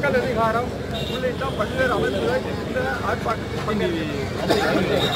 மக்கள் அதிகாரம் உள்ளிட்ட பல்வேறு அமைப்புகள் இந்த ஆர்ப்பாட்டத்தில் பங்கேற்று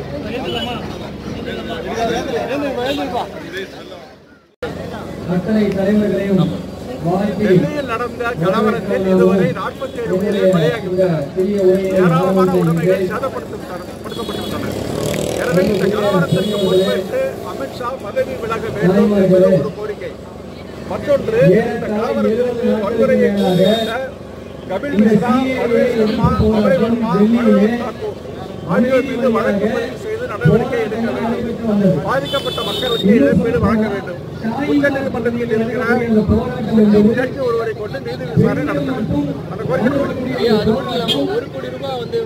அத்தனை தலைவர்களையும் வாழ்த்தி டெல்லியில் நடந்த கலவரத்தில் இதுவரை நாற்பத்தி ஏழு உயிர்கள் பலியாகிவிட்டன சிறிய உரையை ஏராளமான உடைமைகள் சேதப்படுத்தப்பட்டுள்ளன எனவே இந்த கலவரத்திற்கு பொறுப்பேற்று அமித்ஷா பதவி விலக வேண்டும் என்பது ஒரு கோரிக்கை மற்றொன்று இந்த கலவரத்திற்கு வன்முறையை தூண்டிவிட்ட கபில் மிஸ்ரா பர்வேஸ் சர்மா அபய் வர்மா மனோஜ் தாக்கூர் ஆகியோர் மீது வழக்கு பதிவு செய்து நடவடிக்கை எடுக்க வேண்டும் பாதிக்கப்பட்ட மக்களுக்கு இழப்பீடு வழங்க வேண்டும் உச்சநீதிமன்றத்தில் இருக்கிற ஜட்ஜி ஒருவரை கொண்டு நீதி விசாரணை நடத்த வேண்டும் அந்த கோரிக்கை அது மட்டும் இல்லாம ஒரு கோடி ரூபாய் வந்து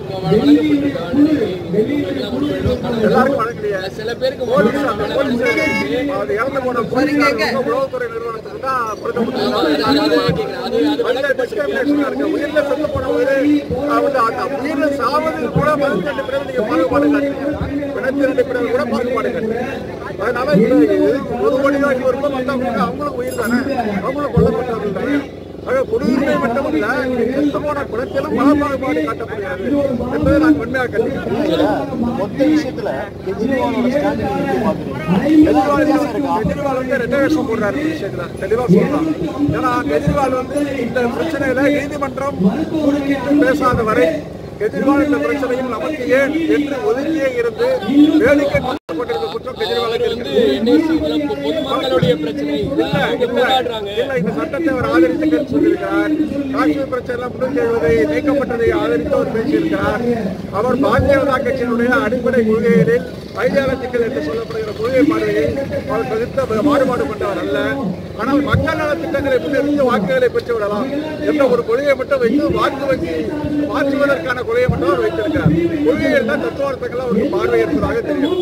வழங்கப்பட்டிருக்கு எல்லாருக்கும் வழங்கலையே சில பேருக்கு போலீஸ் அந்த போலீஸ் அது இறந்து போன போலீஸ்காரங்க உளவுத்துறை நிறுவனத்துக்கு தான் கொடுக்கப்பட்டிருக்காங்க அதுல discrimination இருக்கு. உயிர்ல செத்து போன உயிரை, அஹ், வந்து அந்த உயிர்ல சாவது கூட மதத்தின் அடிப்படையில் நீங்க பாகுபாடு காட்டுறீங்க. பிணத்தின் அடிப்படையில் கூட பாகுபாடு காட்டுறீங்க. அதனால இந்த இது ஒரு கோடி ரூபாய்க்கு ஒரு ரூபாய் மத்தவங்க அவங்களும் உயிர் தானே அவங்களும் கொல்லப்பட்டவர்கள் தானே ஆக குடியுரிமை மட்டுமல்ல சமூக குலத்திலும் மதபாகுபாடு காட்டப்படுகிறது என்பதை நான் உண்மையாக கண்டிக்கிறேன் மொத்த விஷயத்துல கெஜ்ரிவாலோட ஸ்டாண்ட் நீங்க எப்படி பாக்குறீங்க கெஜ்ரிவால் வந்து ரெண்டு வருஷம் போடுறாரு இந்த விஷயத்துல தெளிவா சொல்லலாம் ஏன்னா கெஜ்ரிவால் வந்து இந்த பிரச்சனையில நீதிமன்றம் குறுக்கிட்டு பேசாத வரை கெஜ்ரிவால் இந்த பிரச்சனையில் நமக்கு ஏன் என்று ஒதுங்கியே இருந்து வேடிக்கை கொண்டிருக்க குற்றம் கெஜ்ரிவாலுக்கு இருக்கிறது பொதுமக்களுடைய பிரச்சனை இல்ல, இங்க இல்ல, போராடுறாங்க இல்ல, இந்த சட்டத்தை அவர் ஆதரித்து சொல்லியிருக்கிறார் காஷ்மீர் பிரச்சனை முன்னூத்தி எழுபதை நீக்கப்பட்டதை ஆதரித்து அவர் பேசியிருக்கிறார் அவர் பாரதிய ஜனதா கட்சியினுடைய அடிப்படை கொள்கைகளில் ஐடியாலஜிக்கல் என்று சொல்லப்படுகிற கொள்கை பார்வையை அவர் தவிர்த்து மாறுபாடு கொண்டவர் அல்ல ஆனால் மக்கள் நல திட்டங்களை முன்னிறுத்தி வாக்குகளை பெற்று விடலாம் என்ற ஒரு கொள்கையை மட்டும் வைத்து வாக்கு வங்கி மாற்றுவதற்கான கொள்கையை மட்டும் அவர் வைத்திருக்கிறார் கொள்கைகள் தான் தத்துவார்த்தங்கள் அவருக்கு பார்வை இருப்பதாக தெரியும்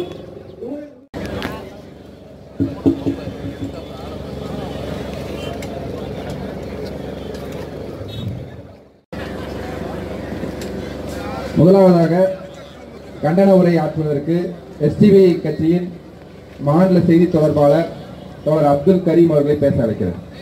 முதலாவதாக கண்டன உரை ஆற்றுவதற்கு எஸ்டிவி கட்சியின் மாநில செய்தி தொடர்பாளர் தோழர் அப்துல் கரீம் அவர்களை பேச அழைக்கிறேன்